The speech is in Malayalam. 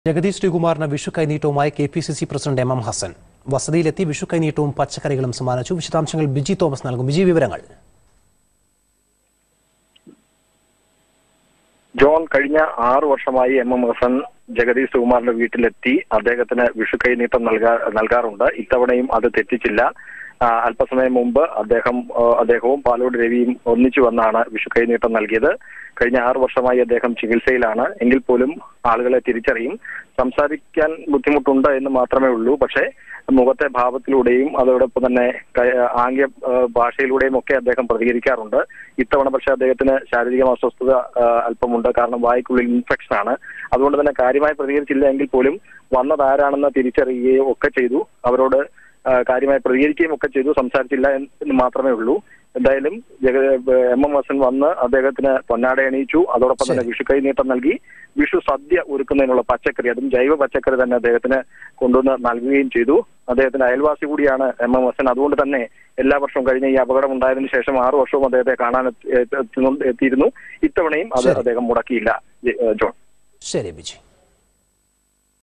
ജഗദീഷ് ശ്രീകുമാറിന് വിഷു കൈനീട്ടവുമായി K P C C president M M Hassan വസതിയിലെത്തി വിഷു കൈനീട്ടവും പച്ചക്കറികളും സമ്മാനിച്ചു വിശദാംശങ്ങൾ ബിജി തോമസ് നൽകും ബിജി വിവരങ്ങൾ ജോൺ കഴിഞ്ഞ ആറു വർഷമായി എം എം ഹസൻ ജഗദീഷ് സുകുമാറിന്റെ വീട്ടിലെത്തി അദ്ദേഹത്തിന് വിഷു കൈനീട്ടം നൽകാ നൽകാറുണ്ട് ഇത്തവണയും അത് തെറ്റിച്ചില്ല ആ, അല്പസമയം മുമ്പ് അദ്ദേഹം ആ, അദ്ദേഹവും പാലോട് രവിയും ഒന്നിച്ചു വന്നാണ് വിഷു കൈനീട്ടം നൽകിയത് കഴിഞ്ഞ ആറു വർഷമായി അദ്ദേഹം ചികിത്സയിലാണ് എങ്കിൽ പോലും ആളുകളെ തിരിച്ചറിയും സംസാരിക്കാൻ ബുദ്ധിമുട്ടുണ്ട് എന്ന് മാത്രമേ ഉള്ളൂ പക്ഷേ മുഖത്തെ ഭാവത്തിലൂടെയും അതോടൊപ്പം തന്നെ ക- ആംഗ്യ ആ, ഭാഷയിലൂടെയും ഒക്കെ അദ്ദേഹം പ്രതികരിക്കാറുണ്ട് ഇത്തവണ പക്ഷേ അദ്ദേഹത്തിന് ശാരീരിക അസ്വസ്ഥത ആ, അല്പമുണ്ട് കാരണം വായ്ക്കുള്ളിൽ ഇൻഫെക്ഷൻ ആണ് അതുകൊണ്ട് തന്നെ കാര്യമായി പ്രതികരിച്ചില്ല എങ്കിൽ പോലും വന്നതാരാണെന്ന് തിരിച്ചറിയുകയും ഒക്കെ ചെയ്തു അവരോട് ആ, കാര്യമായി പ്രതികരിക്കുകയും ഒക്കെ ചെയ്തു സംസാരിച്ചില്ല എന്ന് മാത്രമേ ഉള്ളൂ എന്തായാലും ജഗ എം എം ഹസൻ വന്ന് അദ്ദേഹത്തിന് പൊന്നാട അണിയിച്ചു അതോടൊപ്പം തന്നെ വിഷു കൈനീട്ടം നൽകി വിഷു സദ്യ ഒരുക്കുന്നതിനുള്ള പച്ചക്കറി അതും ജൈവ പച്ചക്കറി തന്നെ അദ്ദേഹത്തിന് കൊണ്ടുവന്ന് നൽകുകയും ചെയ്തു അദ്ദേഹത്തിന്റെ അയൽവാസി കൂടിയാണ് എം എം ഹസൻ അതുകൊണ്ട് തന്നെ എല്ലാ വർഷവും കഴിഞ്ഞ ഈ അപകടം ഉണ്ടായതിനു ശേഷം ആറു വർഷവും അദ്ദേഹത്തെ കാണാൻ എത്തി- എത്തുന്നു- എത്തിയിരുന്നു ഇത്തവണയും അത് ശരി. അദ്ദേഹം മുടക്കിയില്ല ജെ- ജോൺ ശരി ബിജി